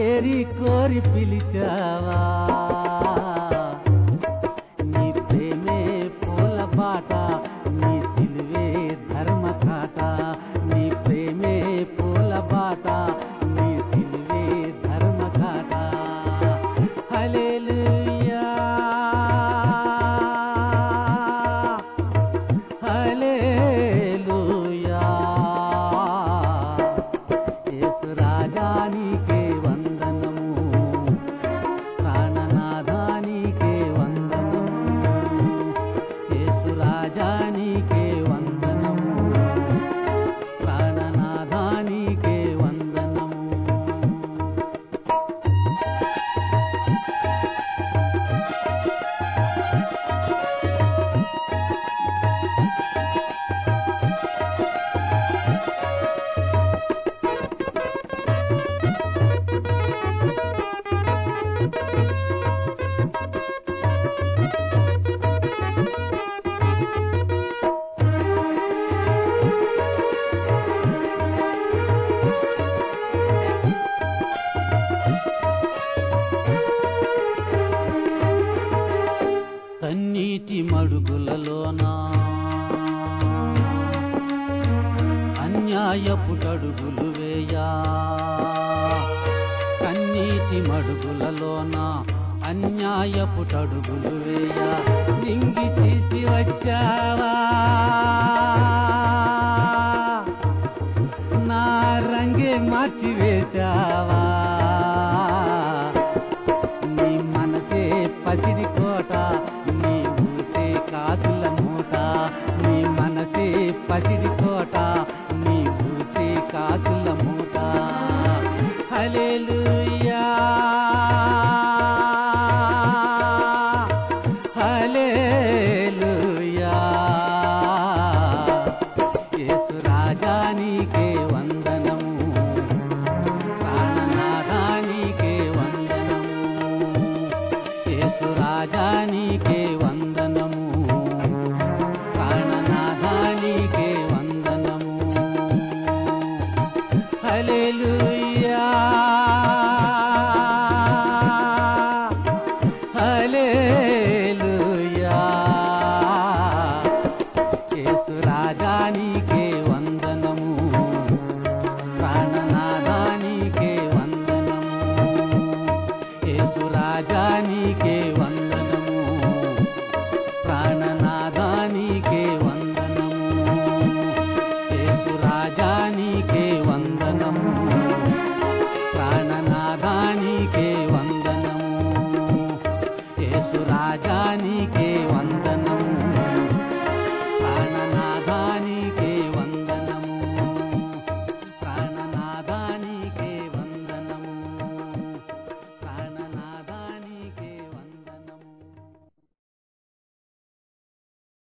ఏరి కోరి పిలిచావా నీ ప్రేమే పూల బాట నీ సిలువే ధర్మ కాట నీ ప్రేమే పూల బాట నీ సిలువే ధర్మ కాట హల్లెలూయా హల్లెలూయా యేసు రాజానికే వందనము ప్రాణనాథానికే వందనము యేసు రాజానికే వందనము ప్రాణనాథానికే వందనము కన్నీటి మడుగులలోనా అన్యాయపుటడుగులు వేయా కన్నీటి మడుగులలోన అన్యాయపుటడుగులు వేయా నింగి తీసి వచ్చావా నా రంగే మార్చి వేశావా నీ మనసే పసిడి కోట నీ ఊసే కాసుల మూట నీ మనసే పసిడి కోట నీ ఊసే కాసుల మూట హల్లెలూయా హల్లెలూయా యేసు రాజానికే వందనము ప్రాణనాథానికే వందనము యేసు రాజానికే వందనము ప్రాణనాథానికే వందనము హల్లెలూయా హల్లెలూయా యేసు రాజానికే వందనము ప్రాణనాథానికే వందనము యేసు రాజానికే వందనము ప్రాణనాథానికే వందనము యేసు రాజానికే వందనము ప్రాణనాథానికే వందనము యేసు రాజానికే